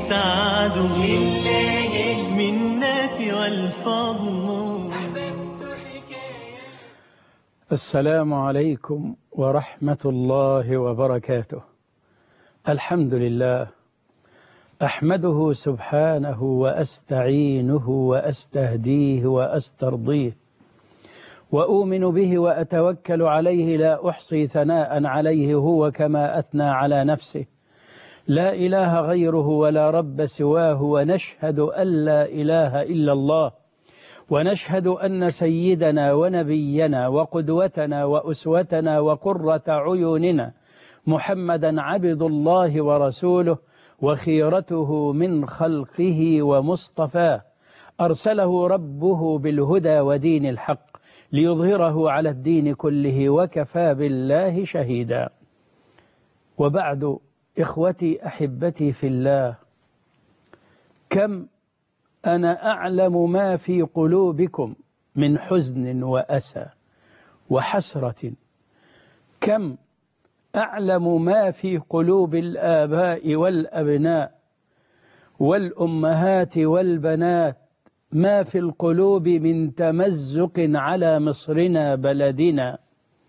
سعد المنة والفضل السلام عليكم ورحمة الله وبركاته الحمد لله أحمده سبحانه وأستعينه وأستهديه وأسترضيه وأؤمن به وأتوكل عليه لا أحصي ثناء عليه هو كما أثنى على نفسه لا إله غيره ولا رب سواه ونشهد أن لا إله إلا الله ونشهد أن سيدنا ونبينا وقدوتنا وأسوتنا وقرة عيوننا محمدا عبد الله ورسوله وخيرته من خلقه ومصطفاه أرسله ربه بالهدى ودين الحق ليظهره على الدين كله وكفى بالله شهيدا وبعد إخوتي أحبتي في الله كم أنا أعلم ما في قلوبكم من حزن وأسى وحسرة كم أعلم ما في قلوب الآباء والأبناء والأمهات والبنات ما في القلوب من تمزق على مصرنا بلدنا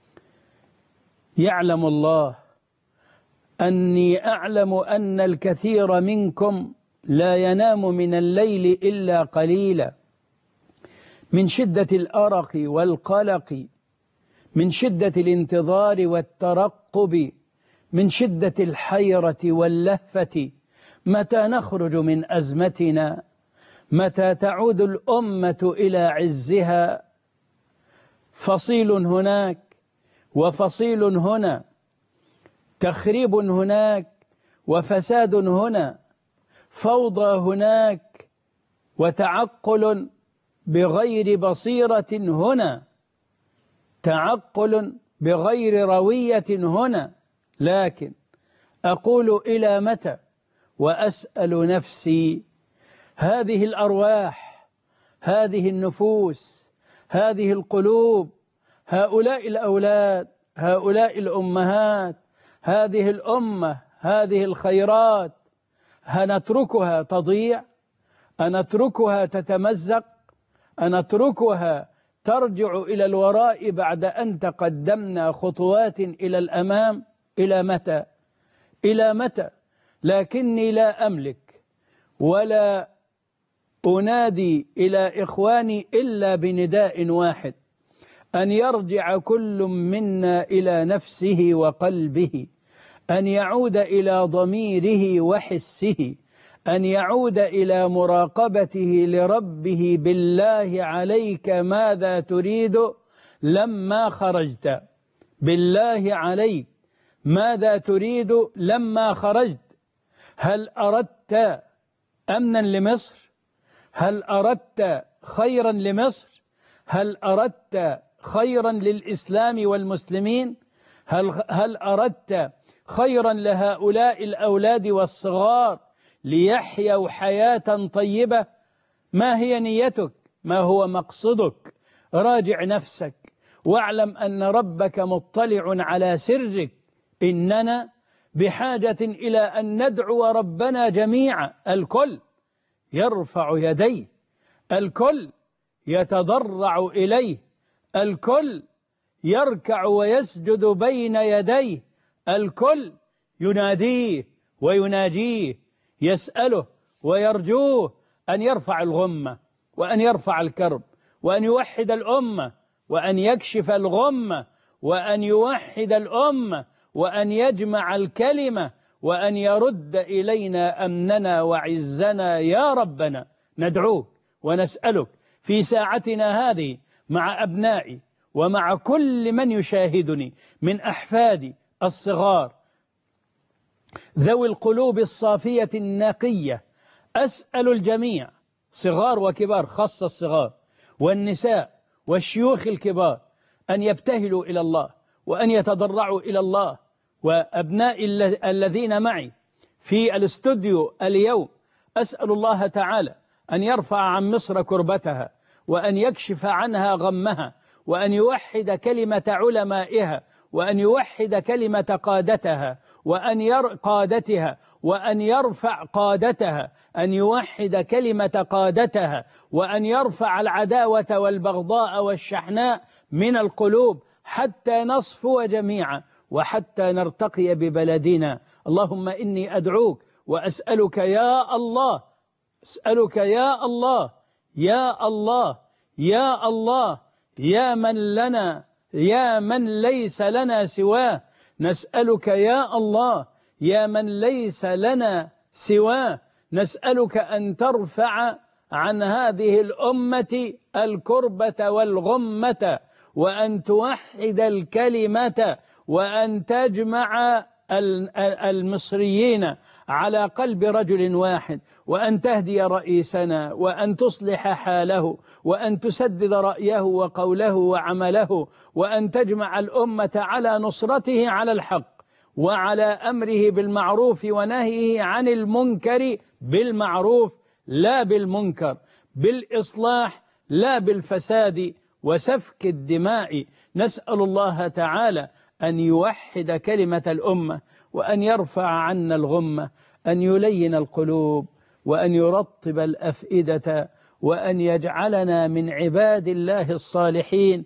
يعلم الله أني أعلم أن الكثير منكم لا ينام من الليل إلا قليلا من شدة الأرق والقلق من شدة الانتظار والترقب من شدة الحيرة واللهفة متى نخرج من أزمتنا متى تعود الأمة إلى عزها فصيل هناك وفصيل هنا تخريب هناك وفساد هنا فوضى هناك وتعقل بغير بصيرة هنا تعقل بغير روية هنا لكن أقول إلى متى وأسأل نفسي هذه الأرواح هذه النفوس هذه القلوب هؤلاء الأولاد هؤلاء الأمهات هذه الأمة هذه الخيرات هنتركها تضيع أنتركها تتمزق أنتركها ترجع إلى الوراء بعد أن تقدمنا خطوات إلى الأمام إلى متى إلى متى لكني لا أملك ولا أنادي إلى إخواني إلا بنداء واحد أن يرجع كل منا إلى نفسه وقلبه أن يعود إلى ضميره وحسه أن يعود إلى مراقبته لربه بالله عليك ماذا تريد لما خرجت بالله عليك ماذا تريد لما خرجت هل أردت أمنا لمصر هل أردت خيرا لمصر هل أردت خيرا للإسلام والمسلمين هل, هل أردت خيرا لهؤلاء الأولاد والصغار ليحيوا حياة طيبة ما هي نيتك ما هو مقصدك راجع نفسك واعلم أن ربك مطلع على سرك إننا بحاجة إلى أن ندعو ربنا جميعا الكل يرفع يديه الكل يتضرع إليه الكل يركع ويسجد بين يديه الكل يناديه ويناجيه يسأله ويرجوه أن يرفع الغمة وأن يرفع الكرب وأن يوحد الأمة وأن يكشف الغمة وأن يوحد الأمة وأن يجمع الكلمة وأن يرد إلينا أمننا وعزنا يا ربنا ندعوك ونسألك في ساعتنا هذه مع أبنائي ومع كل من يشاهدني من أحفادي الصغار ذوي القلوب الصافية النقية أسأل الجميع صغار وكبار خاصة الصغار والنساء والشيوخ الكبار أن يبتهلوا إلى الله وأن يتضرعوا إلى الله وأبناء الذين معي في الاستوديو اليوم أسأل الله تعالى أن يرفع عن مصر كربتها وأن يكشف عنها غمها وأن يوحد كلمة علمائها وأن يوحد كلمة قادتها وأن ير قادتها وأن يرفع قادتها أن يوحد كلمة قادتها وأن يرفع العداوة والبغضاء والشحناء من القلوب حتى نصفو جميعا وحتى نرتقي ببلدنا اللهم إني أدعوك وأسألك يا الله أسألك يا الله يا الله يا الله يا من لنا يا من ليس لنا سواه نسألك يا الله يا من ليس لنا سواه نسألك أن ترفع عن هذه الأمة الكربة والغمة وأن توحد الكلمة وأن تجمع المصريين على قلب رجل واحد وأن تهدي رئيسنا وأن تصلح حاله وأن تسدد رأيه وقوله وعمله وأن تجمع الأمة على نصرته على الحق وعلى أمره بالمعروف ونهيه عن المنكر بالمعروف لا بالمنكر بالإصلاح لا بالفساد وسفك الدماء نسأل الله تعالى أن يوحد كلمة الأمة وأن يرفع عنا الغمة أن يلين القلوب وأن يرطب الأفئدة وأن يجعلنا من عباد الله الصالحين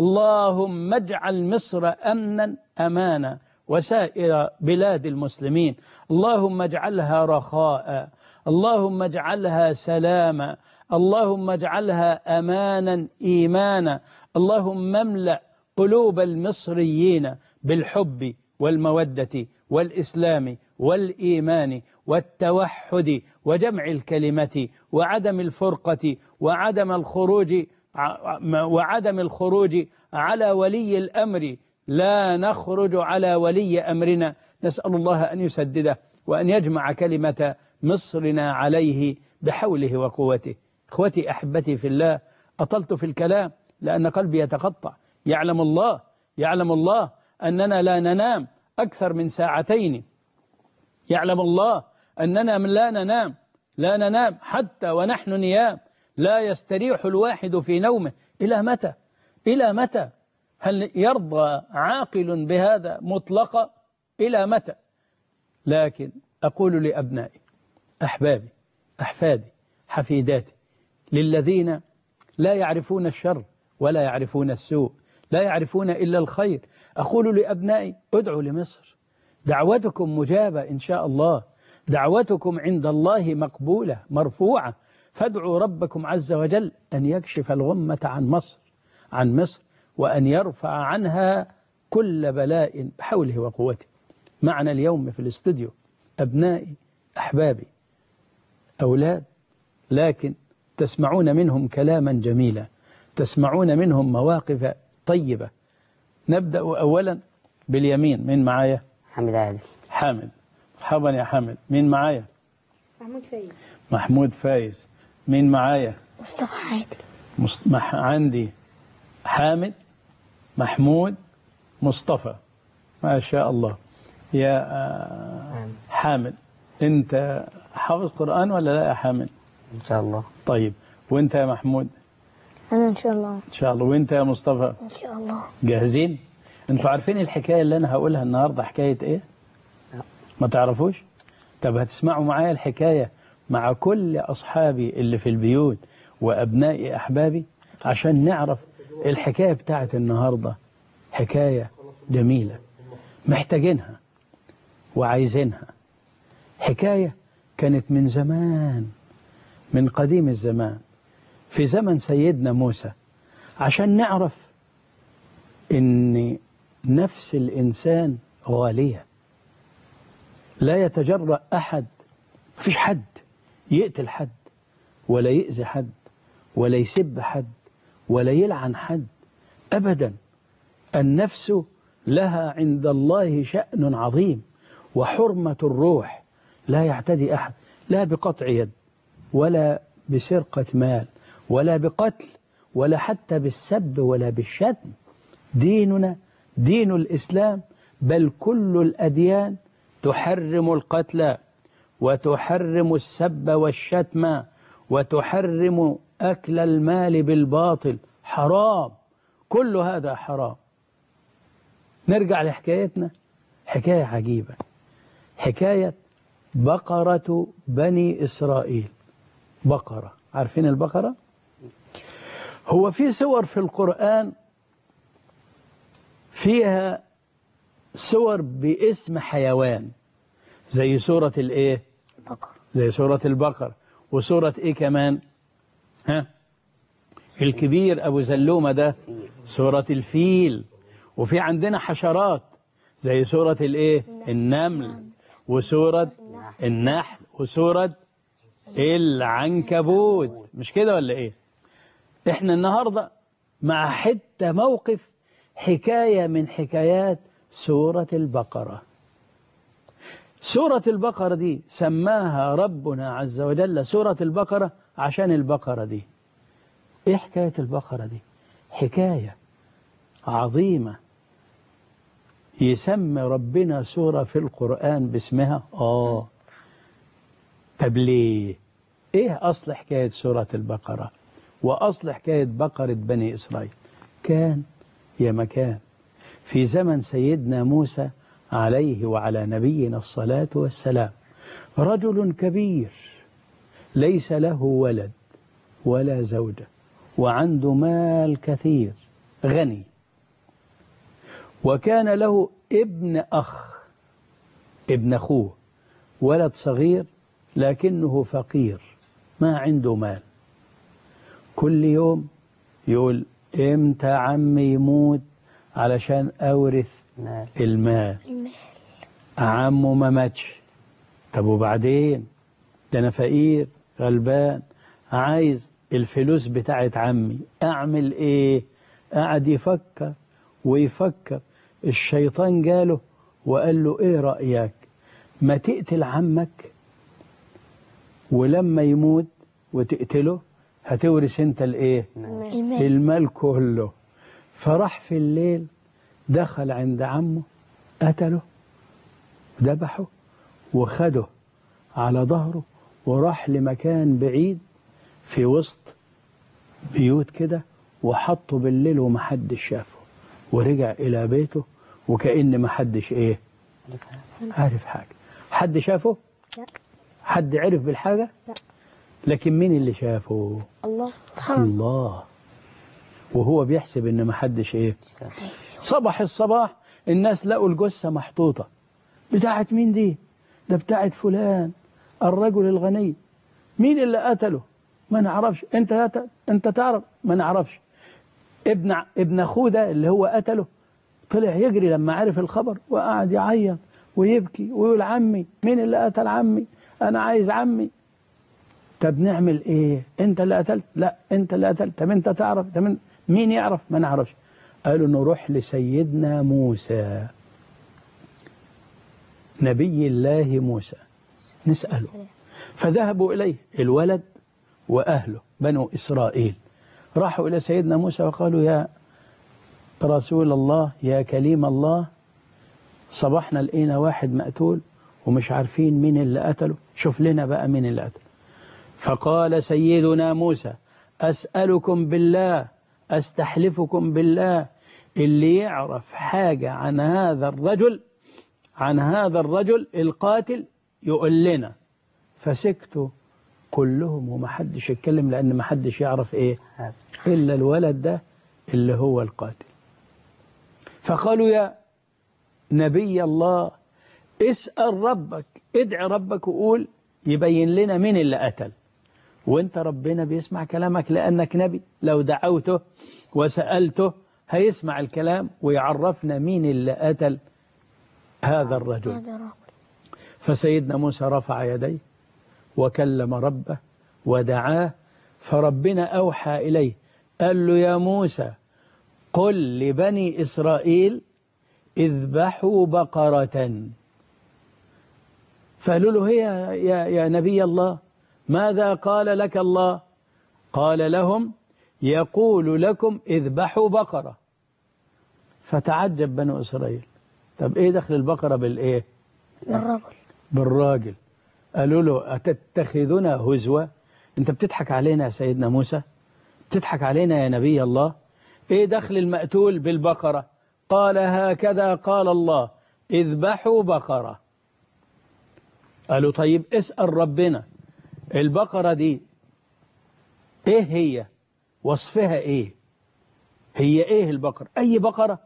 اللهم اجعل مصر أمنا أمانا وسائر بلاد المسلمين اللهم اجعلها رخاء اللهم اجعلها سلاما اللهم اجعلها أمانا إيمانا اللهم املأ قلوب المصريين بالحب والمودة والإسلام والإيمان والتوحد وجمع الكلمة وعدم الفرقة وعدم الخروج وعدم الخروج على ولي الأمر لا نخرج على ولي أمرنا نسأل الله أن يسدده وأن يجمع كلمة مصرنا عليه بحوله وقوته اخوتي أحبتي في الله أطلت في الكلام لأن قلبي يتقطع يعلم الله يعلم الله أننا لا ننام أكثر من ساعتين يعلم الله أننا من لا ننام لا ننام حتى ونحن نيام لا يستريح الواحد في نومه إلى متى إلى متى هل يرضى عاقل بهذا مطلقا إلى متى لكن أقول لأبنائي أحبابي أحفادي حفيداتي للذين لا يعرفون الشر ولا يعرفون السوء لا يعرفون إلا الخير أقول لأبنائي ادعوا لمصر دعوتكم مجابة إن شاء الله دعوتكم عند الله مقبولة مرفوعة فادعوا ربكم عز وجل أن يكشف الغمة عن مصر عن مصر وأن يرفع عنها كل بلاء بحوله وقوته معنا اليوم في الاستوديو أبنائي أحبابي أولاد لكن تسمعون منهم كلاما جميلا تسمعون منهم مواقف طيبة نبدأ أولا باليمين من معايا حامد عادل حامد مرحبا يا حامد مين معايا محمود فايز محمود فايز مين معايا مصطفى عادل مص... مح... عندي حامد محمود مصطفى ما شاء الله يا آه، حامد انت حافظ قرآن ولا لا يا حامد إن شاء الله طيب وانت يا محمود أنا إن شاء الله ان شاء الله وانت يا مصطفى إن شاء الله جاهزين انتوا عارفين الحكاية اللي انا هقولها النهاردة حكاية ايه لا. ما تعرفوش طب هتسمعوا معايا الحكاية مع كل أصحابي اللي في البيوت وأبنائي أحبابي عشان نعرف الحكاية بتاعت النهاردة حكاية جميلة محتاجينها وعايزينها حكاية كانت من زمان من قديم الزمان في زمن سيدنا موسى عشان نعرف ان نفس الانسان غاليه لا يتجرأ احد مفيش حد يقتل حد ولا يأذي حد ولا يسب حد ولا يلعن حد ابدا النفس لها عند الله شأن عظيم وحرمة الروح لا يعتدي أحد لا بقطع يد ولا بسرقة مال ولا بقتل ولا حتى بالسب ولا بالشتم ديننا دين الإسلام بل كل الأديان تحرم القتل وتحرم السب والشتم وتحرم أكل المال بالباطل حرام كل هذا حرام نرجع لحكايتنا حكاية عجيبة حكاية بقرة بني إسرائيل بقرة عارفين البقرة هو في سور في القرآن فيها سور باسم حيوان زي سورة الايه بقر زي سورة البقر وسورة ايه كمان ها الكبير ابو زلومة ده سورة الفيل وفي عندنا حشرات زي سورة الايه النمل وسورة النحل وسورة العنكبوت مش كده ولا ايه احنا النهاردة مع حتة موقف حكاية من حكايات سورة البقرة سورة البقرة دي سماها ربنا عز وجل سورة البقرة عشان البقرة دي ايه حكاية البقرة دي حكاية عظيمة يسمي ربنا سورة في القرآن باسمها آه طب ليه ايه أصل حكاية سورة البقرة وأصل حكاية بقرة بني إسرائيل كان يا مكان في زمن سيدنا موسى عليه وعلى نبينا الصلاة والسلام رجل كبير ليس له ولد ولا زوجة وعنده مال كثير غني وكان له ابن أخ ابن أخوه ولد صغير لكنه فقير ما عنده مال كل يوم يقول امتى عمي يموت علشان أورث مال المال عمه ما ماتش طب وبعدين ده أنا فقير غلبان عايز الفلوس بتاعت عمي أعمل إيه قعد يفكر ويفكر الشيطان جاله وقال له إيه رأيك ما تقتل عمك ولما يموت وتقتله هتورث انت الايه المال المال كله فراح في الليل دخل عند عمه قتله ذبحه وخده على ظهره وراح لمكان بعيد في وسط بيوت كده وحطه بالليل ومحدش شافه ورجع إلى بيته وكأن محدش إيه عارف حاجة حد شافه لا حد عرف بالحاجة لا. لكن مين اللي شافه الله سبحانه الله وهو بيحسب ان محدش ايه صبح الصباح الناس لقوا الجثة محطوطة بتاعت مين دي ده بتاعت فلان الرجل الغني مين اللي قتله ما نعرفش انت قتل انت تعرف ما نعرفش ابن ع- ابن اخوه ده اللي هو قتله طلع يجري لما عرف الخبر وقعد يعيط ويبكي ويقول عمي مين اللي قتل عمي انا عايز عمي طب نعمل ايه انت اللي قتلت لا انت اللي قتلت طب انت تعرف طب من- مين يعرف ما نعرفش قالوا نروح لسيدنا موسى نبي الله موسى نسأله السلام. فذهبوا إليه الولد وأهله بنو إسرائيل راحوا إلى سيدنا موسى وقالوا يا رسول الله يا كليم الله صبحنا لقينا واحد مقتول ومش عارفين مين اللي قتله شوف لنا بقى مين اللي قتله فقال سيدنا موسى أسألكم بالله أستحلفكم بالله اللي يعرف حاجة عن هذا الرجل عن هذا الرجل القاتل يقول لنا فسكتوا كلهم ومحدش يتكلم لأن محدش يعرف إيه هذا إلا الولد ده اللي هو القاتل فقالوا يا نبي الله اسأل ربك ادعي ربك وقول يبين لنا مين اللي قتل وانت ربنا بيسمع كلامك لأنك نبي لو دعوته وسألته هيسمع الكلام ويعرفنا مين اللي قتل هذا الرجل هذا رجل فسيدنا موسى رفع يديه وكلم ربه ودعاه فربنا أوحى إليه قال له يا موسى قل لبني إسرائيل اذبحوا بقرة فقالوا له هي يا, يا نبي الله ماذا قال لك الله قال لهم يقول لكم اذبحوا بقرة فتعجب بنو إسرائيل طب ايه دخل البقرة بالايه الرجل بالراجل قالوا له أتتخذنا هزوة أنت بتضحك علينا يا سيدنا موسى بتضحك علينا يا نبي الله إيه دخل المقتول بالبقرة قال هكذا قال الله اذبحوا بقرة قالوا طيب اسأل ربنا البقرة دي ايه هي وصفها ايه هي ايه البقرة اي بقرة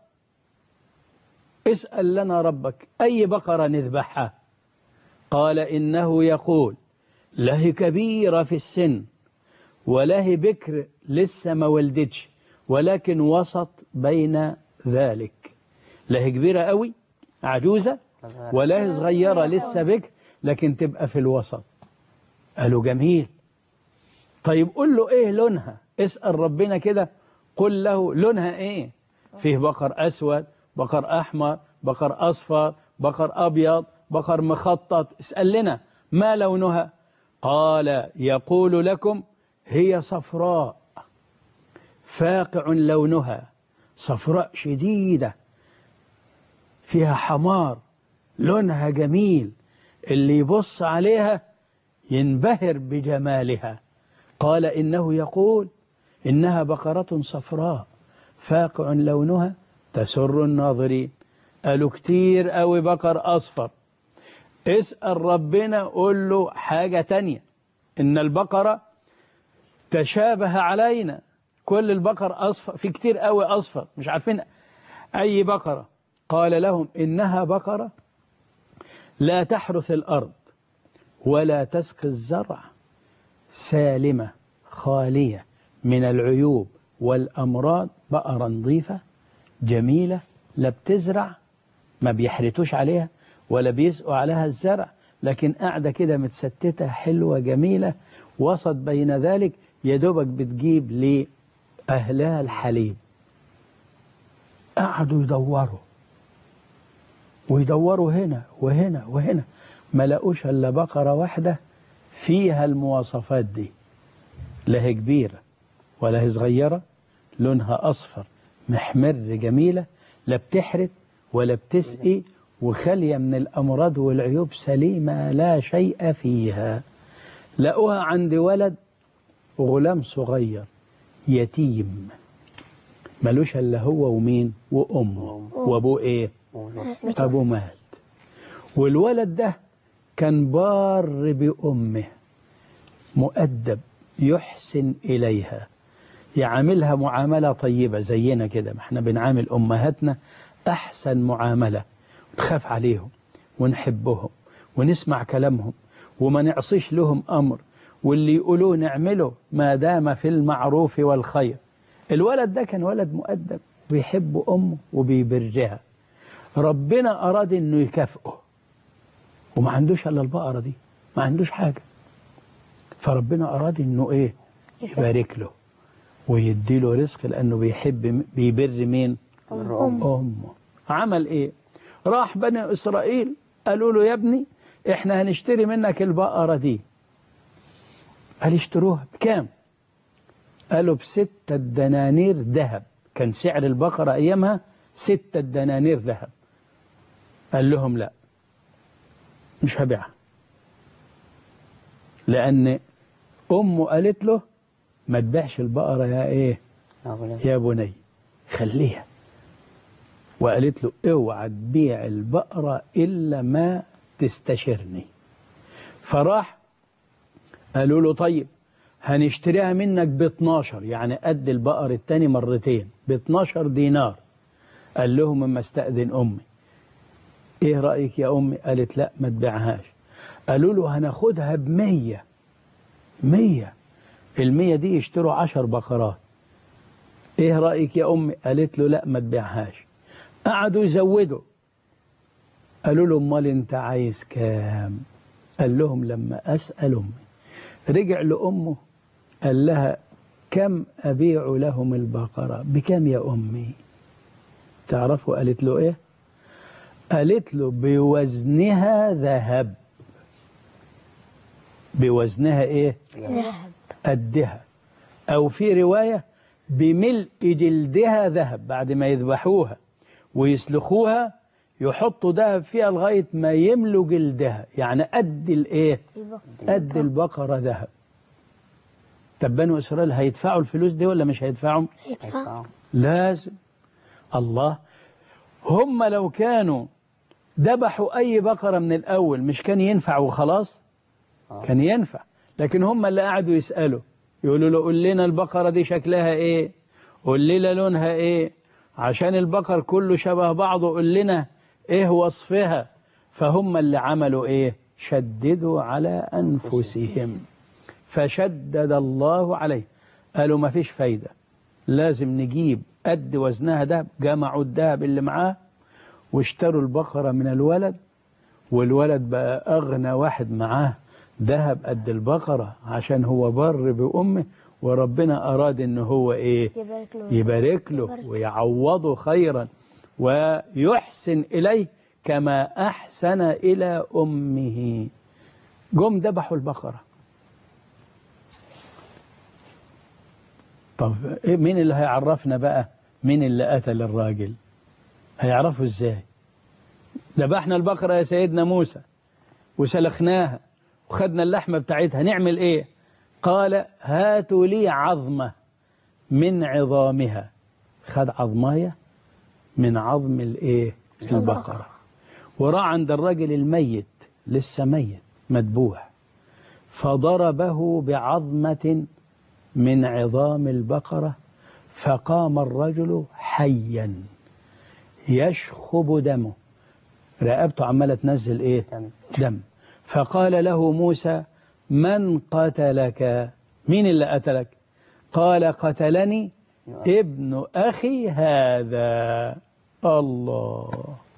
اسأل لنا ربك اي بقرة نذبحها قال انه يقول له كبيرة في السن وله بكر لسه ما ولدتش ولكن وسط بين ذلك له كبيرة قوي عجوزة ولا صغيرة لسه بكر لكن تبقى في الوسط قالوا جميل طيب قل له ايه لونها اسأل ربنا كده قل له لونها ايه فيه بقر اسود بقر احمر بقر اصفر بقر ابيض بقر مخطط اسأل لنا ما لونها قال يقول لكم هي صفراء فاقع لونها صفراء شديدة فيها حمار لونها جميل اللي يبص عليها ينبهر بجمالها قال إنه يقول إنها بقرة صفراء فاقع لونها تسر الناظرين قالوا كتير قوي بقر أصفر اسأل ربنا قول له حاجة تانية إن البقرة تشابه علينا كل البقر أصفر في كتير قوي أصفر مش عارفين أي بقرة قال لهم إنها بقرة لا تحرث الأرض ولا تسقي الزرع سالمة خالية من العيوب والأمراض بقرة نظيفة جميلة لا بتزرع ما بيحرتوش عليها ولا بيسقوا عليها الزرع لكن قاعدة كده متستتة حلوة جميلة وسط بين ذلك يدوبك بتجيب لأهلها الحليب قعدوا يدوروا ويدوروا هنا وهنا وهنا ما لقوش الا بقرة واحدة فيها المواصفات دي لا هي كبيرة ولا هي صغيرة لونها أصفر محمر جميلة لا بتحرت ولا بتسقي وخالية من الأمراض والعيوب سليمة لا شيء فيها لقوها عند ولد غلام صغير يتيم ملوش الا هو ومين وامه وابوه ايه ابوه مات والولد ده كان بار بامه مؤدب يحسن اليها يعاملها معامله طيبه زينا كده ما احنا بنعامل امهاتنا احسن معامله تخاف عليهم ونحبهم ونسمع كلامهم وما نعصيش لهم امر واللي يقولوه نعمله ما دام في المعروف والخير الولد ده كان ولد مؤدب بيحب أمه وبيبرها ربنا أراد أنه يكافئه وما عندوش إلا البقرة دي ما عندوش حاجة فربنا أراد أنه إيه يبارك له ويدي له رزق لأنه بيحب بيبر مين أمه عمل إيه راح بني إسرائيل قالوا له يا ابني إحنا هنشتري منك البقرة دي قال اشتروها بكام قالوا بستة دنانير ذهب كان سعر البقرة أيامها ستة دنانير ذهب قال لهم لا مش هبيعها لأن أمه قالت له ما تبيعش البقرة يا إيه يا بني خليها وقالت له اوعى تبيع البقرة إلا ما تستشرني فراح قالوا له طيب هنشتريها منك ب 12 يعني قد البقر التاني مرتين ب 12 دينار قال لهم اما استأذن أمي ايه رأيك يا أمي قالت لا ما تبيعهاش قالوا له هناخدها ب 100 100 المية دي يشتروا عشر بقرات ايه رأيك يا أمي قالت له لا ما تبيعهاش قعدوا يزودوا قالوا له امال انت عايز كام قال لهم لما أسأل أمي رجع لأمه قال لها كم أبيع لهم البقرة بكم يا أمي تعرفوا قالت له إيه قالت له بوزنها ذهب بوزنها إيه ذهب قدها أو في رواية بملء جلدها ذهب بعد ما يذبحوها ويسلخوها يحطوا ذهب فيها لغاية ما يملوا جلدها يعني قد الإيه قد البقرة ذهب طب بنو إسرائيل هيدفعوا الفلوس دي ولا مش هيدفعوا يدفع لازم الله هم لو كانوا ذبحوا أي بقرة من الأول مش كان ينفع وخلاص آه. كان ينفع لكن هم اللي قعدوا يسألوا يقولوا له قول لنا البقرة دي شكلها إيه قول لنا لونها إيه عشان البقر كله شبه بعضه قول لنا إيه وصفها فهم اللي عملوا إيه شددوا على أنفسهم فشدد الله عليه قالوا ما فيش فايدة لازم نجيب قد وزنها ده جمعوا الذهب اللي معاه واشتروا البقرة من الولد والولد بقى أغنى واحد معاه ذهب قد البقرة عشان هو بر بأمه وربنا أراد إن هو إيه يبارك له يبارك له يبارك. ويعوضه خيرا ويحسن إليه كما أحسن إلى أمه جم ذبحوا البقرة طب إيه مين اللي هيعرفنا بقى مين اللي قتل الراجل هيعرفوا ازاي ذبحنا البقرة يا سيدنا موسى وسلخناها وخدنا اللحمة بتاعتها نعمل ايه قال هاتوا لي عظمة من عظامها خد عظماية من عظم الايه البقرة وراح عند الرجل الميت لسه ميت مذبوح فضربه بعظمة من عظام البقرة فقام الرجل حيا يشخب دمه رقبته عمالة تنزل ايه دم. دم فقال له موسى من قتلك مين اللي قتلك قال قتلني ابن أخي هذا الله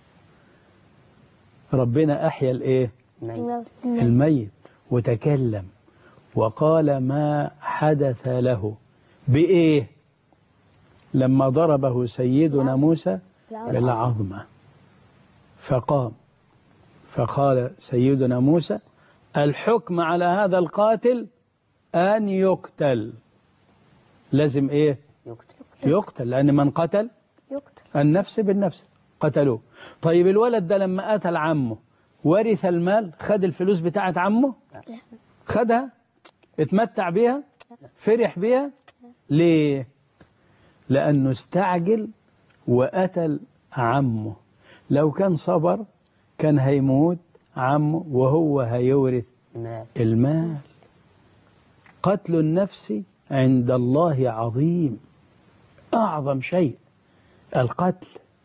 ربنا أحيا الإيه ميت. الميت وتكلم وقال ما حدث له بإيه لما ضربه سيدنا موسى بالعظمة فقام فقال سيدنا موسى الحكم على هذا القاتل أن يقتل لازم إيه يقتل يقتل لأن من قتل يقتل النفس بالنفس قتلوه طيب الولد ده لما قتل عمه ورث المال خد الفلوس بتاعت عمه خدها اتمتع بيها فرح بيها ليه لأنه استعجل وقتل عمه لو كان صبر كان هيموت عمه وهو هيورث مال المال قتل النفس عند الله عظيم أعظم شيء القتل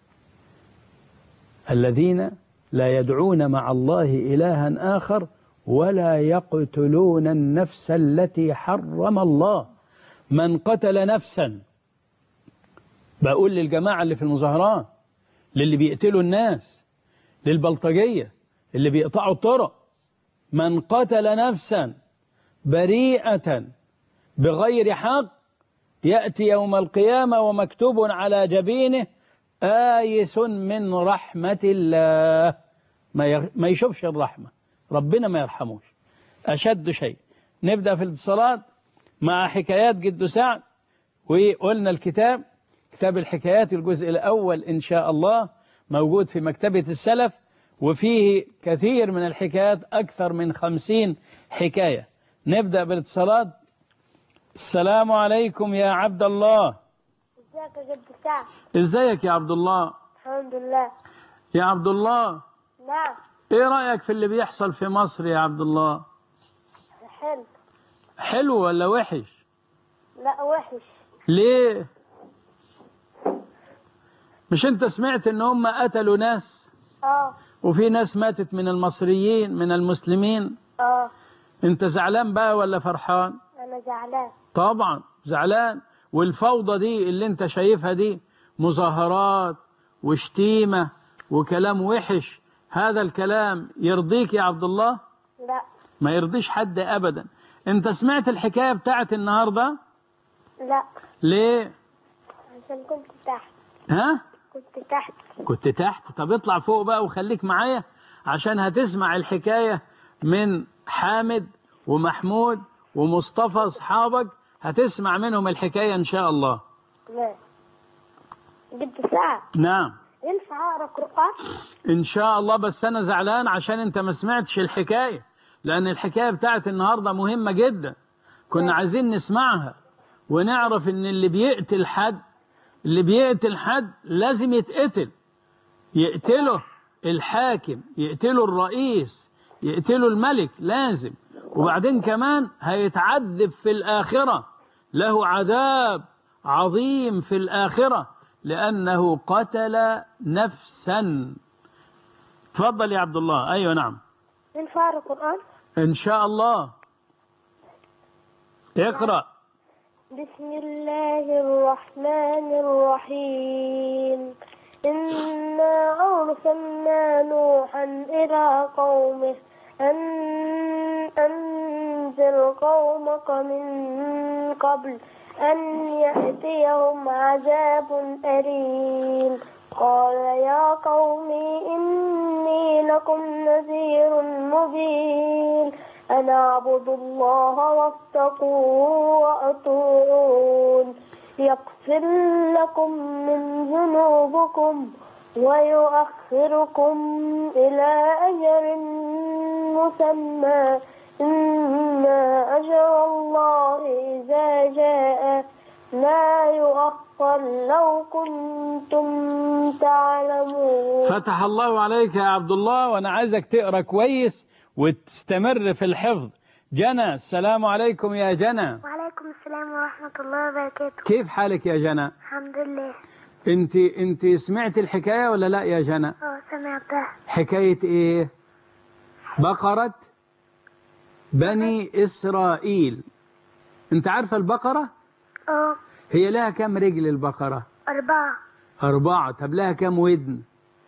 الذين لا يدعون مع الله إلها آخر ولا يقتلون النفس التي حرم الله من قتل نفسا بقول للجماعة اللي في المظاهرات للي بيقتلوا الناس للبلطجية اللي بيقطعوا الطرق من قتل نفسا بريئة بغير حق يأتي يوم القيامة ومكتوب على جبينه آيس من رحمة الله ما يغ- ما يشوفش الرحمة ربنا ما يرحموش أشد شيء نبدأ في الاتصالات مع حكايات جد سعد وقلنا الكتاب كتاب الحكايات الجزء الأول إن شاء الله موجود في مكتبة السلف وفيه كثير من الحكايات أكثر من خمسين حكاية نبدأ بالاتصالات السلام عليكم يا عبد الله ازيك يا جد سعد ازيك يا عبد الله الحمد لله يا عبد الله نعم ايه رأيك في اللي بيحصل في مصر يا عبد الله حلو حلو ولا وحش لا وحش ليه مش انت سمعت ان هم قتلوا ناس اه وفي ناس ماتت من المصريين من المسلمين اه انت زعلان بقى ولا فرحان انا زعلان طبعا زعلان والفوضى دي اللي انت شايفها دي مظاهرات وشتيمة وكلام وحش هذا الكلام يرضيك يا عبد الله لا ما يرضيش حد ابدا انت سمعت الحكاية بتاعت النهاردة لا ليه عشان كنت تحت ها كنت تحت كنت تحت طب اطلع فوق بقى وخليك معايا عشان هتسمع الحكاية من حامد ومحمود ومصطفى أصحابك هتسمع منهم الحكاية إن شاء الله لا جد سعد نعم ينفع اقرا قران إن شاء الله بس أنا زعلان عشان أنت ما سمعتش الحكاية لأن الحكاية بتاعت النهاردة مهمة جدا كنا عايزين نسمعها ونعرف إن اللي بيقتل حد اللي بيقتل حد لازم يتقتل يقتله الحاكم يقتلوا الرئيس يقتلوا الملك لازم وبعدين كمان هيتعذب في الآخرة له عذاب عظيم في الآخرة لأنه قتل نفسا تفضل يا عبد الله أيوة نعم ينفع القرآن إن شاء الله اقرأ بسم الله الرحمن الرحيم إنا أرسلنا نوحا إلى قومه أن أنذر قومك من قبل أن يأتيهم عذاب أليم قال يا قوم إني لكم نذير مبين أن اعبدوا الله واتقوه وأطيعون يغفر لكم من ذنوبكم ويؤخركم إلى أجل مسمى إن أجل الله إذا جاء لا يؤخر لو كنتم تعلمون فتح الله عليك يا عبد الله وأنا عايزك تقرأ كويس وتستمر في الحفظ جنى السلام عليكم يا جنى وعليكم السلام ورحمة الله وبركاته كيف حالك يا جنى الحمد لله انت انت سمعت الحكاية ولا لا يا جنى اه سمعتها حكاية ايه بقرة بني إسرائيل انت عارفة البقرة اه هي لها كم رجل البقرة أربعة أربعة طب لها كم ودن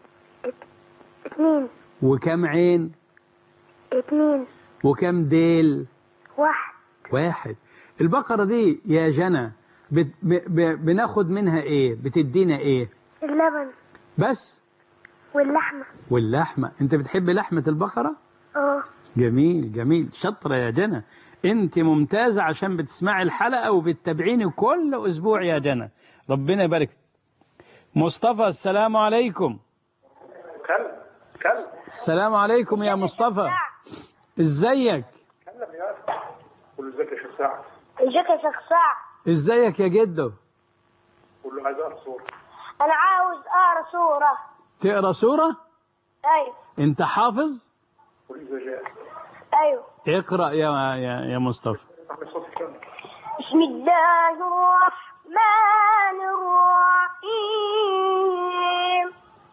اتنين وكم عين اتنين وكم ديل واحد واحد البقرة دي يا جنى بت... ب... ب... بناخد منها ايه بتدينا ايه اللبن بس واللحمة واللحمة انت بتحب لحمة البقرة اه جميل جميل شطرة يا جنى انت ممتازة عشان بتسمعي الحلقة وبتتابعيني كل اسبوع يا جنى ربنا يبارك مصطفى السلام عليكم كلم كلم السلام عليكم يا مصطفى ازيك كلم يا اخي قول له ازيك يا شيخ سعد ازيك يا شيخ سعد ازيك يا جدو قول له عايز اقرا صوره انا عاوز اقرا سورة تقرا سورة ايوه انت حافظ قول له جاء ايوه اقرا يا يا, يا مصطفى اعمل صوتك كم بسم الله الرحمن الرحيم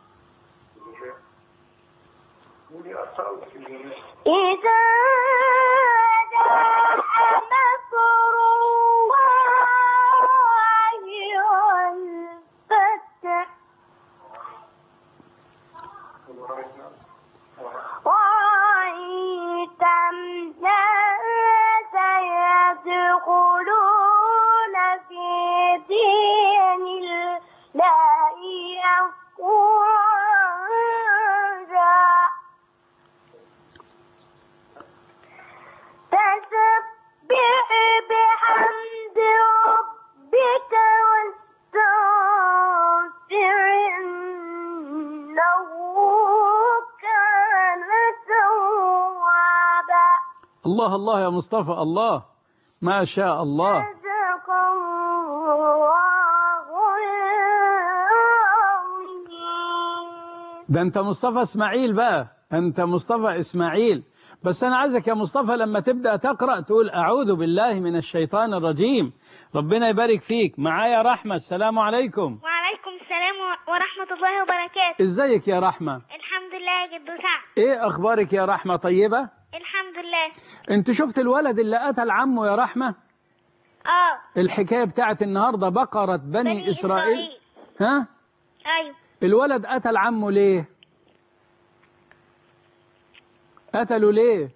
قول يا اخي في الجميع إذا جاء نصر الله والفتح رأيت الناس يدخلون في دين الله أفواجا فسبح بحمد ربك واستغفر إنه كان توابا الله الله يا مصطفى الله ما شاء الله صدق الله العظيم ده انت مصطفى اسماعيل بقى انت مصطفى اسماعيل بس انا عايزك يا مصطفى لما تبدا تقرا تقول اعوذ بالله من الشيطان الرجيم ربنا يبارك فيك معايا رحمه السلام عليكم وعليكم السلام ورحمة الله وبركاته ازيك يا رحمه الحمد لله يا جدو سعد ايه اخبارك يا رحمه طيبه الحمد لله انت شفت الولد اللي قتل عمه يا رحمه اه الحكايه بتاعت النهارده بقره بني, بني اسرائيل إسرائيل. ها ايوه الولد قتل عمه ليه قتله ليه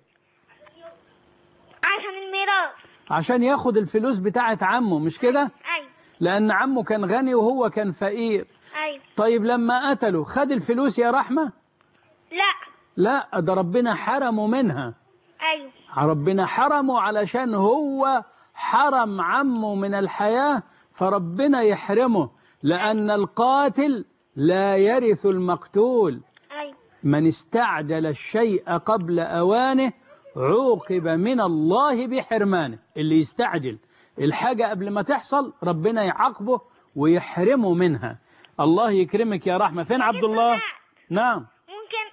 عشان الميراث عشان ياخد الفلوس بتاعت عمه مش كده ايوه لأن عمه كان غني وهو كان فقير ايوه طيب لما قتله خد الفلوس يا رحمة لا لا ده ربنا حرمه منها ايوه ربنا حرمه علشان هو حرم عمه من الحياة فربنا يحرمه لأن القاتل لا يرث المقتول ايوه من استعجل الشيء قبل أوانه عوقب من الله بحرمانه اللي يستعجل الحاجة قبل ما تحصل ربنا يعاقبه ويحرمه منها الله يكرمك يا رحمة فين عبد الله نعم ممكن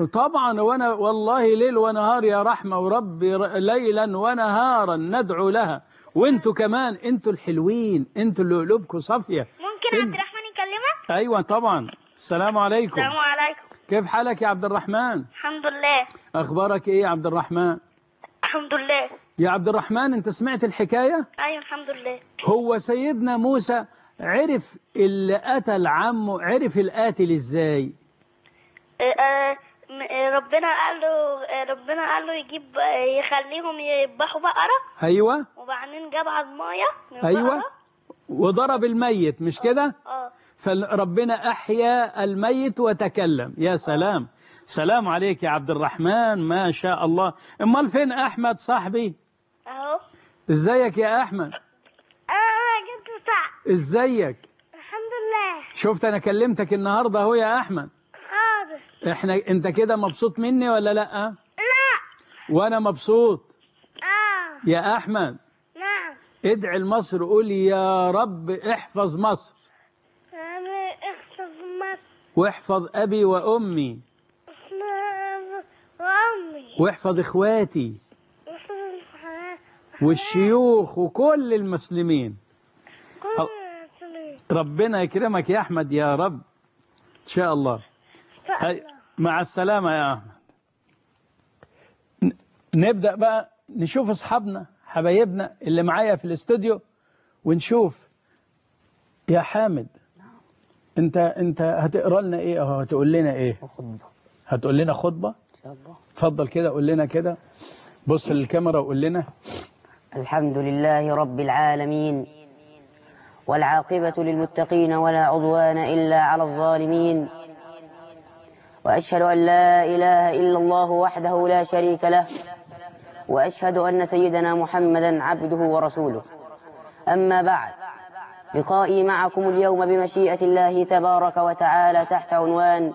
طبعا وانا والله ليل ونهار يا رحمة وربي ر- ليلا ونهارا ندعو لها وانتوا كمان انتوا الحلوين انتوا اللي قلوبكم صافية ممكن إن- عبد الرحمن يكلمك ايوه طبعا السلام عليكم السلام عليكم كيف حالك يا عبد الرحمن الحمد لله اخبارك ايه يا عبد الرحمن الحمد لله يا عبد الرحمن انت سمعت الحكاية ايوه الحمد لله هو سيدنا موسى عرف اللي قتل عمه عرف القاتل ازاي آه، آه، م- آه، ربنا قال له آه، ربنا قال له يجيب آه، يخليهم يذبحوا بقرة ايوه وبعدين جاب عظماية من ايوه بقرة. وضرب الميت مش كده اه فربنا أحيا الميت وتكلم يا سلام سلام عليك يا عبد الرحمن ما شاء الله امال فين أحمد صاحبي اهو ازيك يا أحمد اه جبت صح ازيك الحمد لله شفت أنا كلمتك النهاردة اهو يا أحمد حاضر احنا انت كده مبسوط مني ولا لا لا وانا مبسوط اه يا أحمد نعم ادعي لمصر قول يا رب احفظ مصر انا اخطف مصر واحفظ أبي وأمي وامي واحفظ إخواتي والشيوخ وكل المسلمين كل ربنا يكرمك يا أحمد يا رب إن شاء الله هاي مع السلامة يا أحمد ن- نبدأ بقى نشوف أصحابنا حبايبنا اللي معايا في الاستوديو ونشوف يا حامد انت انت هتقرا لنا ايه او هتقول لنا ايه وخطبة هتقول لنا خطبه إن شاء الله اتفضل كده قول لنا كده بص للكاميرا وقول لنا الحمد لله رب العالمين والعاقبة للمتقين ولا عضوان إلا على الظالمين وأشهد أن لا إله إلا الله وحده لا شريك له وأشهد أن سيدنا محمدا عبده ورسوله أما بعد لقائي معكم اليوم بمشيئة الله تبارك وتعالى تحت عنوان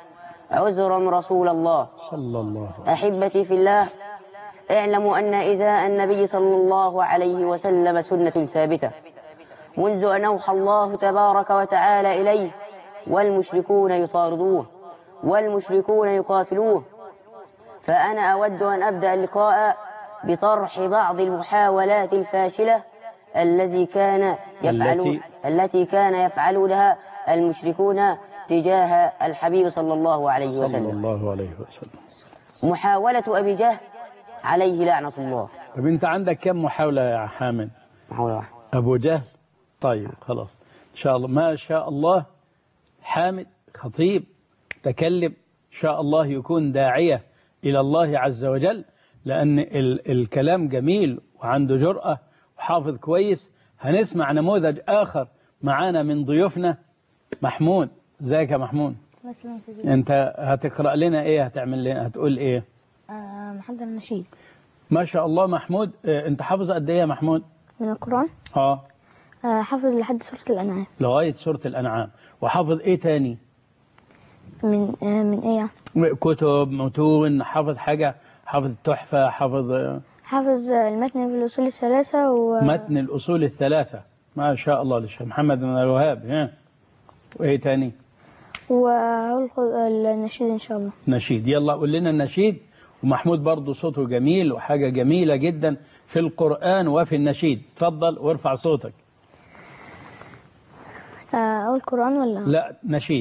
عذرا رسول الله صلى الله عليه أحبتي في الله اعلموا أن إزاء النبي صلى الله عليه وسلم سنة ثابتة منذ أن أوحى الله تبارك وتعالى إليه والمشركون يطاردوه والمشركون يقاتلوه فأنا أود أن أبدأ اللقاء بطرح بعض المحاولات الفاشلة الذي كان يفعل التي- التي كان يفعلونها المشركون تجاه الحبيب صلى الله عليه صلى وسلم الله عليه وسلم محاولة أبي جهل عليه لعنة الله طب انت عندك كم محاولة يا حامد محاولة واحدة ابو جهل طيب خلاص ان شاء الله ما شاء الله حامد خطيب تكلم ان شاء الله يكون داعية الى الله عز وجل لان ال الكلام جميل وعنده جرأة وحافظ كويس هنسمع نموذج اخر معانا من ضيوفنا محمود ازيك يا محمود مثلا في انت هتقرأ لنا ايه هتعمل لنا هتقول ايه آه محضر النشيد ما شاء الله محمود اه، انت حافظ قد ايه يا محمود من القرآن اه آه حافظ لحد سورة الأنعام لغاية سورة الأنعام وحافظ إيه تاني من آه من إيه كتب متون حافظ حاجة حافظ تحفة حافظ آه، حافظ آه، المتن في الأصول الثلاثة و... متن الأصول الثلاثة ما شاء الله للشيخ محمد بن الوهاب ها وإيه تاني والخ- النشيد إن شاء الله نشيد يلا قول لنا النشيد ومحمود برضو صوته جميل وحاجة جميلة جدا في القرآن وفي النشيد تفضل وارفع صوتك آه أقول القرآن ولا لا نشيد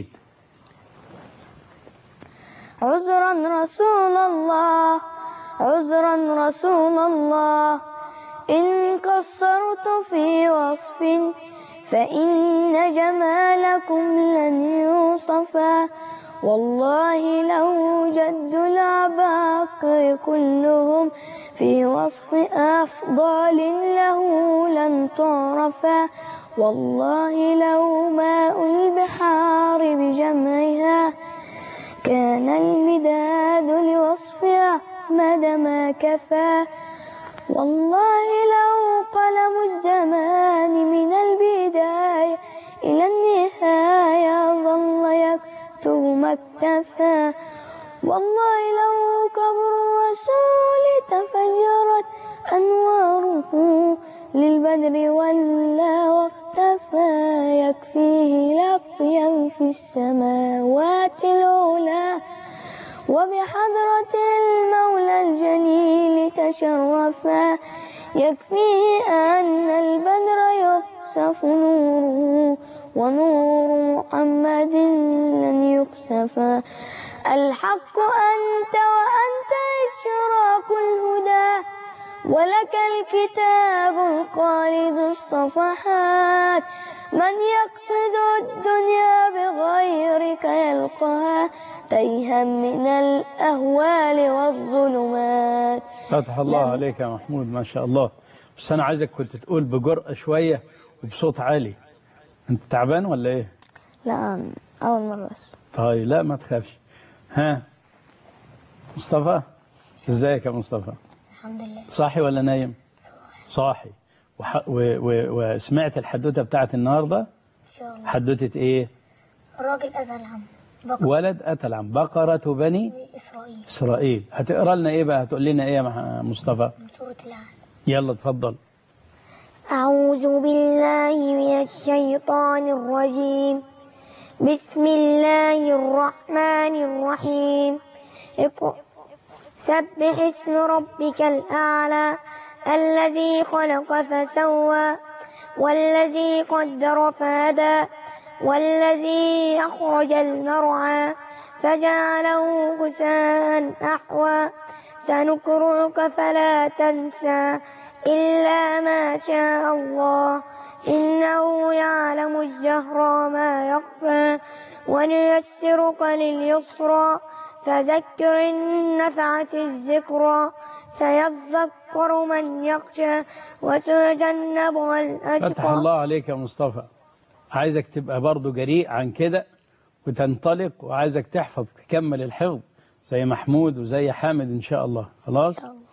عذرا رسول الله عذرا رسول الله إن قصرت في وصف فإن جمالكم لن يوصفا والله لو جد العباقر كلهم في وصف أفضال له لن تعرفا والله لو ماء البحار بجمعها كان المداد لوصف أحمد ما كفى والله لو قلم الزمان من البداية إلى النهاية ظل يكتب ما اكتفى والله لو قبر الرسول تفجرت أنواره للبدر ولا واختفى يكفيه لقيا في السماوات العلا وبحضرة المولى الجليل تشرفا يكفيه أن البدر يخسف نوره ونور محمد لن يكسفا الحق أنت وأنت إشراق الهدى ولك الكتاب الخالد الصفحات من يقصد الدنيا بغيرك يلقاها تيها من الأهوال والظلمات فتح الله نعم. عليك يا محمود ما شاء الله بس أنا عايزك كنت تقول بجرأة شوية وبصوت عالي أنت تعبان ولا إيه؟ لا أول مرة بس طيب لا ما تخافش ها مصطفى ازيك يا مصطفى الحمد لله صاحي ولا نايم صاحي وح... و... و... وسمعت الحدوته بتاعت النهارده إن شاء الله حدوته ايه الراجل أذهل عم بقى ولد قتل عن بقره بني إسرائيل اسرائيل هتقرا لنا ايه بقى هتقول لنا ايه يا مح- مصطفى من سورة العالم يلا اتفضل أعوذ بالله من الشيطان الرجيم بسم الله الرحمن الرحيم اقرأ سبح اسم ربك الأعلى الذي خلق فسوى والذي قدر فهدى والذي أخرج المرعى فجعله غثاء أحوى سنقرئك فلا تنسى إلا ما شاء الله إنه يعلم الجهر وما يخفى ونيسرك لليسرى فذكر إن نفعت الذكرى سيذكر من يخشى وسيجنبها فتح الأتقى الله عليك يا مصطفى عايزك تبقى برضو جريء عن كده وتنطلق وعايزك تحفظ تكمل الحفظ زي محمود وزي حامد ان شاء الله خلاص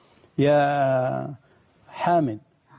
يا حامد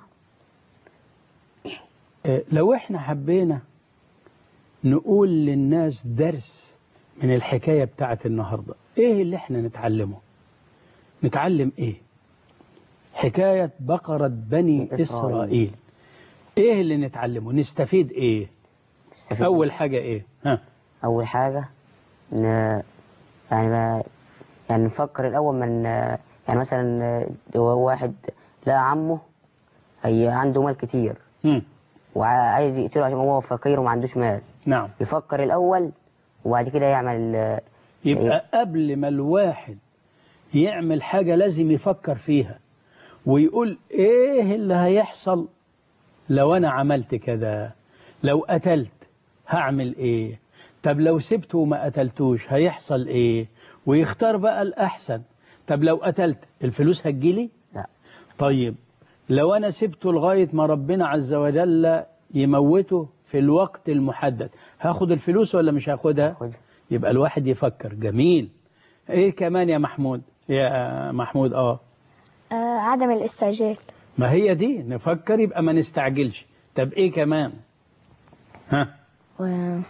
آه، لو احنا حبينا نقول للناس درس من الحكاية بتاعت النهاردة ايه اللي احنا نتعلمه نتعلم ايه حكاية بقرة بني إسرائيل. إسرائيل ايه اللي نتعلمه نستفيد ايه تستفيد اول حاجة ايه ها أول حاجة ن... يعني ما... يعني نفكر الأول من يعني مثلا هو واحد لا عمه هي عنده مال كتير مم. وعايز يقتله عشان هو فقير وما عندوش مال نعم يفكر الأول وبعد كده يعمل يبقى قبل ما الواحد يعمل حاجة لازم يفكر فيها ويقول ايه اللي هيحصل لو انا عملت كذا لو قتلت هعمل ايه طب لو سبته وما قتلتوش هيحصل ايه ويختار بقى الاحسن طب لو قتلت الفلوس هتجيلي لا طيب لو أنا سبته لغاية ما ربنا عز وجل يموته في الوقت المحدد هاخد الفلوس ولا مش هاخدها خد يبقى الواحد يفكر جميل ايه كمان يا محمود يا محمود اه آه عدم الاستعجال ما هي دي نفكر يبقى ما نستعجلش طب ايه كمان ها و...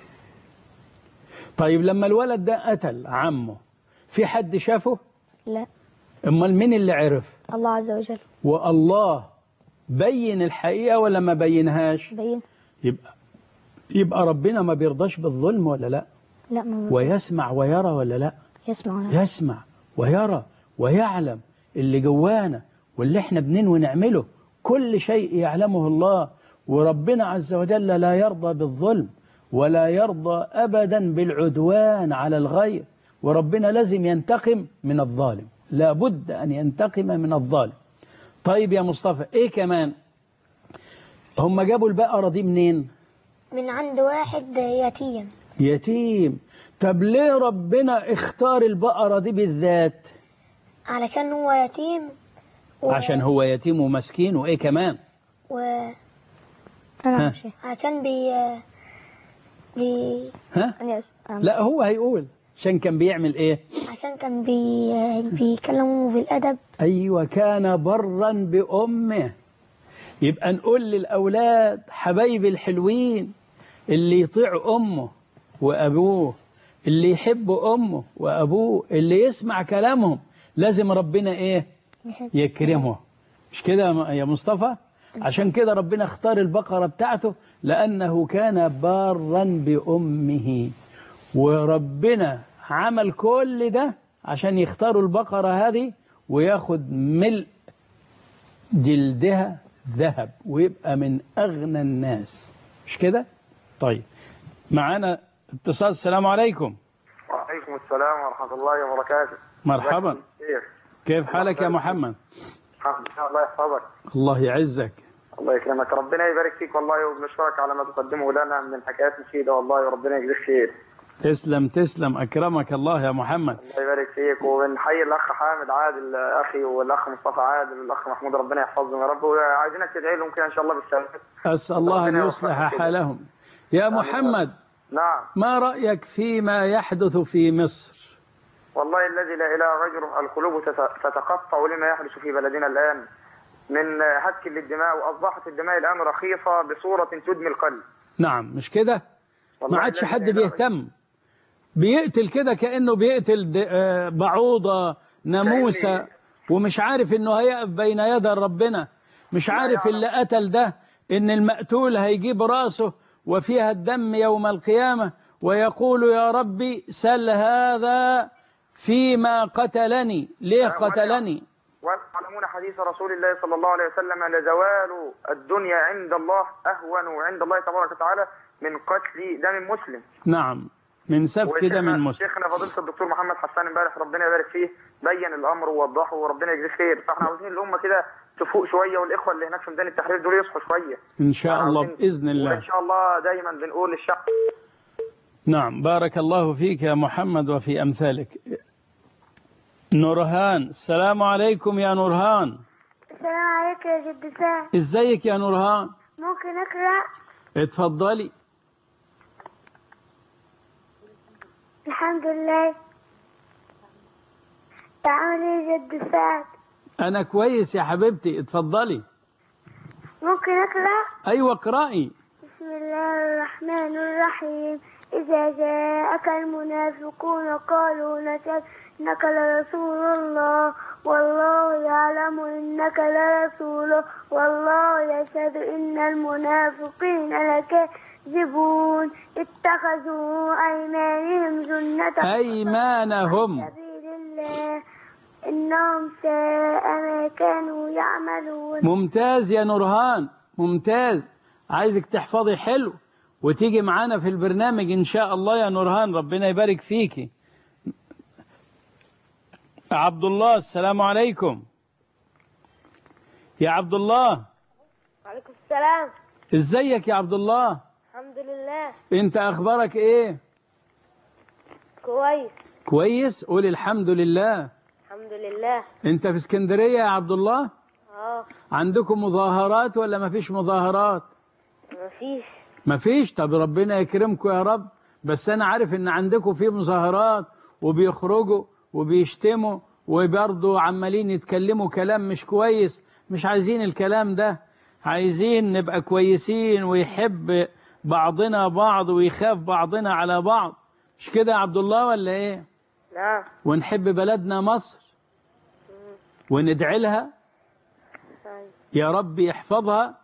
طيب لما الولد ده قتل عمه في حد شافه لا امال مين اللي عرف الله عز وجل والله بين الحقيقة ولا ما بينهاش بين يبقى يبقى ربنا ما بيرضاش بالظلم ولا لا لا ما ويسمع ويرى ولا لا يسمع يسمع ويرى ويعلم اللي جوانا واللي احنا بننوي نعمله كل شيء يعلمه الله وربنا عز وجل لا يرضى بالظلم ولا يرضى أبدا بالعدوان على الغير وربنا لازم ينتقم من الظالم لابد أن ينتقم من الظالم طيب يا مصطفى ايه كمان هم جابوا البقرة دي منين من عند واحد يتيم يتيم طب ليه ربنا اختار البقرة دي بالذات علشان هو يتيم و... عشان هو يتيم ومسكين وايه كمان و... ها. أنا مش عشان بي بي ها أنا آسف. أنا لا هو هيقول عشان كان بيعمل ايه عشان كان بي بيكلموا بالأدب ايوه كان برا بامه يبقى نقول للاولاد حبايبي الحلوين اللي يطيع امه وابوه اللي يحب امه وابوه اللي يسمع كلامهم لازم ربنا ايه يكرمه مش كده يا مصطفى عشان كده ربنا اختار البقرة بتاعته لأنه كان بارا بأمه وربنا عمل كل ده عشان يختاروا البقرة هذه وياخد ملء جلدها ذهب ويبقى من أغنى الناس مش كده؟ طيب معانا اتصال السلام عليكم وعليكم السلام ورحمة الله وبركاته مرحبا كيف؟ كيف حالك يا محمد الحمد لله الله يحفظك الله يعزك الله يكرمك ربنا يبارك فيك والله وبنشكرك على ما تقدمه لنا من حكايات مفيدة والله وربنا يجزيك خير تسلم تسلم أكرمك الله يا محمد الله يبارك فيك وبنحيي الأخ حامد عادل أخي والأخ مصطفى عادل والأخ محمود ربنا يحفظهم يا رب وعايزينك تدعي لهم كده إن شاء الله بالسلامة أسأل الله أن ربنا يصلح يوفقك كده. حالهم يا محمد نعم ما رأيك فيما يحدث في مصر والله الذي لا إله غيره القلوب تت- تتقطع لما يحدث في بلدنا الآن من هتك للدماء وأصبحت الدماء الآن رخيصة بصورة تدمي القلب نعم مش كده والله ما عادش الذي حد لا إله غيره. بيهتم بيقتل كده كأنه بيقتل د- آه، بعوضة ناموسة كأني- ومش عارف انه هيقف بين يدي ربنا مش عارف يعلم. اللي قتل ده ان المقتول هيجيب راسه وفيها الدم يوم القيامة ويقول يا ربي سل هذا فيما قتلني ليه ولا- قتلني ويعلمون حديث رسول الله صلى الله عليه وسلم لزوال الدنيا عند الله أهون عند الله تبارك وتعالى من قتل دم مسلم نعم من سفك دم وشيخنا- مسلم شيخنا فضيلة الدكتور محمد حسان امبارح ربنا يبارك فيه بين الأمر ووضحه وربنا يجزيه خير فاحنا عاوزين الأمة كده تفوق شوية والإخوة اللي هناك في ميدان التحرير دول يصحوا شوية إن شاء الله عاوزين- بإذن الله وإن شاء الله دايما بنقول للشعب نعم بارك الله فيك يا محمد وفي أمثالك نورهان السلام عليكم يا نورهان السلام عليكم يا جد سام ازيك يا نورهان ممكن أقرأ اتفضلي الحمد لله تعالي يا جد سام انا كويس يا حبيبتي اتفضلي ممكن أقرأ ايوه اقرأي بسم الله الرحمن الرحيم إذا جاءك المنافقون قالوا نشهد إنك لرسول الله والله يعلم إنك لرسوله والله يشهد إن المنافقين لكاذبون اتخذوا أيمانهم جنة ايمانهم سبيل الله إنهم ساء ما كانوا يعملون ممتاز يا نورهان ممتاز عايزك تحفظي حلو وتيجي معانا في البرنامج ان شاء الله يا نورهان ربنا يبارك فيكي عبد الله السلام عليكم يا عبد الله وعليكم السلام ازيك يا عبد الله الحمد لله انت اخبارك ايه كويس كويس قول الحمد لله الحمد لله انت في اسكندرية يا عبد الله اه عندكم مظاهرات ولا ما فيش مظاهرات مفيش ما فيش طب ربنا يكرمكم يا رب بس انا عارف ان عندكم في مظاهرات وبيخرجوا وبيشتموا وبرضه عمالين يتكلموا كلام مش كويس مش عايزين الكلام ده عايزين نبقى كويسين ويحب بعضنا بعض ويخاف بعضنا على بعض مش كده يا عبد الله ولا ايه نعم ونحب بلدنا مصر وندعي لها طيب. يا رب يحفظها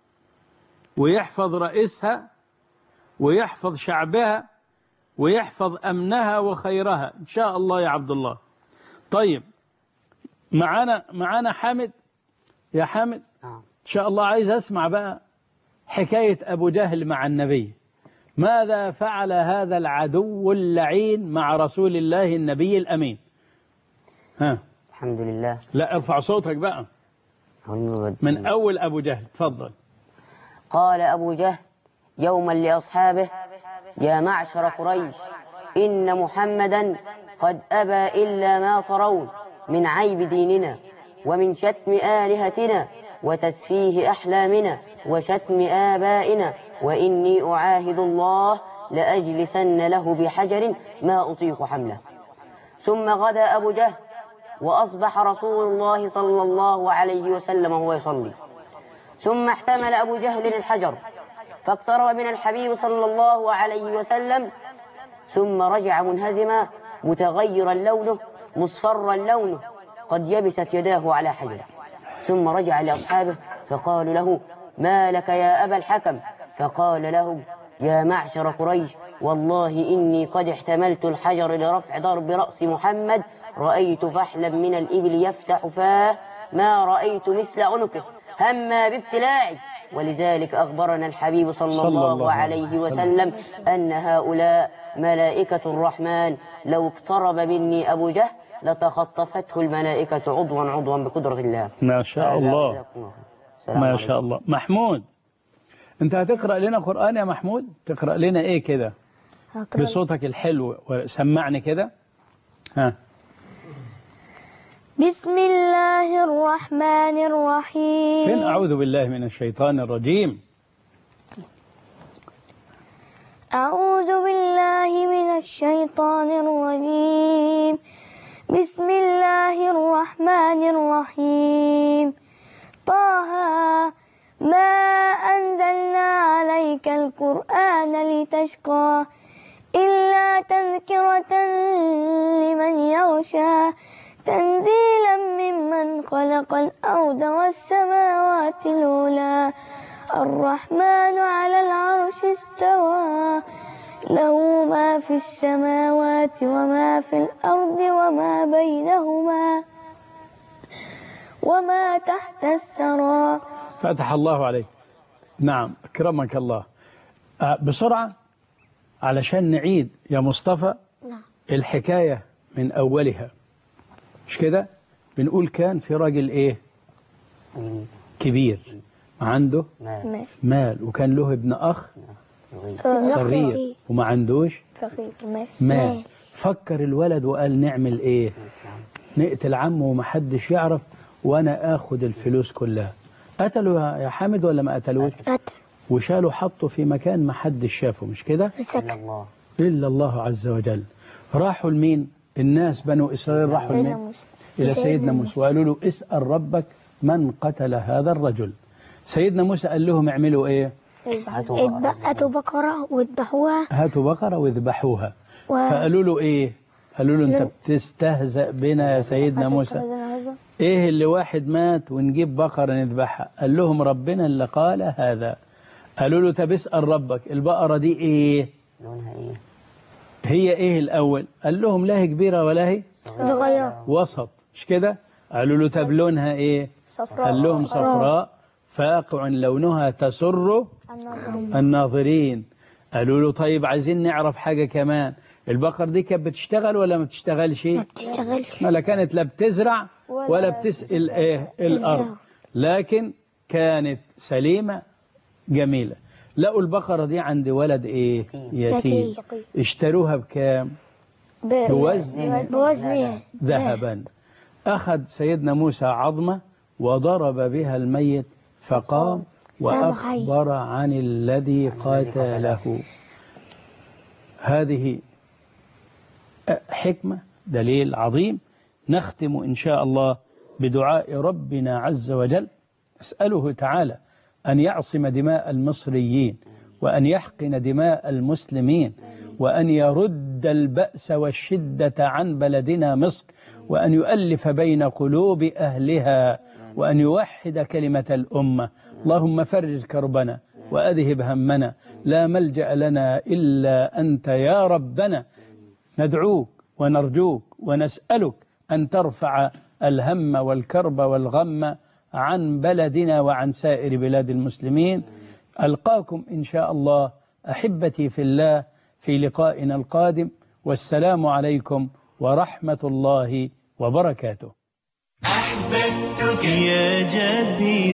ويحفظ رئيسها ويحفظ شعبها ويحفظ أمنها وخيرها إن شاء الله يا عبد الله طيب معانا معانا حامد يا حامد نعم إن شاء الله عايز أسمع بقى حكاية أبو جهل مع النبي ماذا فعل هذا العدو اللعين مع رسول الله النبي الأمين ها الحمد لله لا ارفع صوتك بقى من أول أبو جهل تفضل قال أبو جهل يوما لأصحابه يا معشر قريش إن محمدا قد أبى إلا ما ترون من عيب ديننا ومن شتم آلهتنا وتسفيه أحلامنا وشتم آبائنا وإني أعاهد الله لأجلسن له بحجر ما أطيق حمله ثم غدا أبو جهل وأصبح رسول الله صلى الله عليه وسلم وهو يصلي ثم احتمل أبو جهل الحجر فاقترب من الحبيب صلى الله عليه وسلم ثم رجع منهزما متغيرا لونه مصفرا لونه قد يبست يداه على حجر ثم رجع لأصحابه فقالوا له ما لك يا أبا الحكم فقال لهم يا معشر قريش والله إني قد احتملت الحجر لرفع ضرب رأس محمد رأيت فحلا من الإبل يفتح فاه ما رأيت مثل عنقه هما بابتلاعي ولذلك أخبرنا الحبيب صلى, صلى الله, الله عليه عليه وسلم أن هؤلاء ملائكة الرحمن لو اقترب مني أبو جهل لتخطفته الملائكة عضوا عضوا بقدرة الله ما شاء الله السلام ما عليكم. شاء الله محمود انت هتقرأ لنا قرآن يا محمود تقرأ لنا ايه كده هقرأ بصوتك الحلو وسمعني كده ها بسم الله الرحمن الرحيم فين أعوذ بالله من الشيطان الرجيم أعوذ بالله من الشيطان الرجيم بسم الله الرحمن الرحيم طه ما أنزلنا عليك القرآن لتشقى إلا تذكرة لمن يغشى تنزيلا ممن خلق الأرض والسماوات العلى الرحمن على العرش استوى له ما في السماوات وما في الأرض وما بينهما وما تحت الثرى فتح الله عليك نعم أكرمك الله آه، بسرعة علشان نعيد يا مصطفى نعم. الحكاية من أولها مش كده بنقول كان في راجل إيه كبير عنده ما مال وكان له ابن أخ صغير. صغير وما عندوش فقير مال فكر الولد وقال نعمل ايه نقتل عمه ومحدش يعرف وانا اخد الفلوس كلها قتلوا يا- يا حامد ولا ما قتلوش قتل وشالوا حطوا في مكان محدش شافه مش كده إلا سكن الله الا الله عز وجل راحوا لمين الناس بنو اسرائيل راحوا سيدنا لمين موسى الى سيدنا سيدنا موسى موسى. وقالوا له اسال ربك من قتل هذا الرجل سيدنا موسى قال لهم اعملوا ايه اتبقتوا بقرة واذبحوها هاتوا بقره واذبحوها و... فقالوا له ايه قالوا له انت لم- بتستهزأ بنا يا سيدنا موسى ايه اللي واحد مات ونجيب بقرة نذبحها قال لهم ربنا اللي قال هذا قالوا له طب اسأل ربك البقرة دي ايه لونها ايه هي ايه الاول قال لهم لا هي كبيرة ولا هي صغير وسط مش كده قالوا له طب لونها ايه صفراء قال لهم صفراء فاقع لونها تسر الناظرين الناظرين قالوا له طيب عايزين نعرف حاجة كمان البقر دي كانت بتشتغل ولا ما بتشتغلش ما بتشتغلش ما لا كانت لا بتزرع ولا ولا بتسقي الايه الارض الزرع. لكن كانت سليمه جميله لقوا البقره دي عند ولد ايه يتيم يتيم. اشتروها بكام ب- بوزن بوزنها ذهبا اخذ سيدنا موسى عظمه وضرب بها الميت فقام واخبر عن الذي قاتله هذه حكمة دليل عظيم نختم إن شاء الله بدعاء ربنا عز وجل أسأله تعالى أن يعصم دماء المصريين وأن يحقن دماء المسلمين وأن يرد البأس والشدة عن بلدنا مصر وأن يؤلف بين قلوب أهلها وأن يوحد كلمة الأمة اللهم فرج كربنا وأذهب همنا لا ملجأ لنا إلا أنت يا ربنا ندعوك ونرجوك ونسألك أن ترفع الهم والكرب والغم عن بلدنا وعن سائر بلاد المسلمين ألقاكم إن شاء الله أحبتي في الله في لقائنا القادم والسلام عليكم ورحمة الله وبركاته أحببتك يا جدي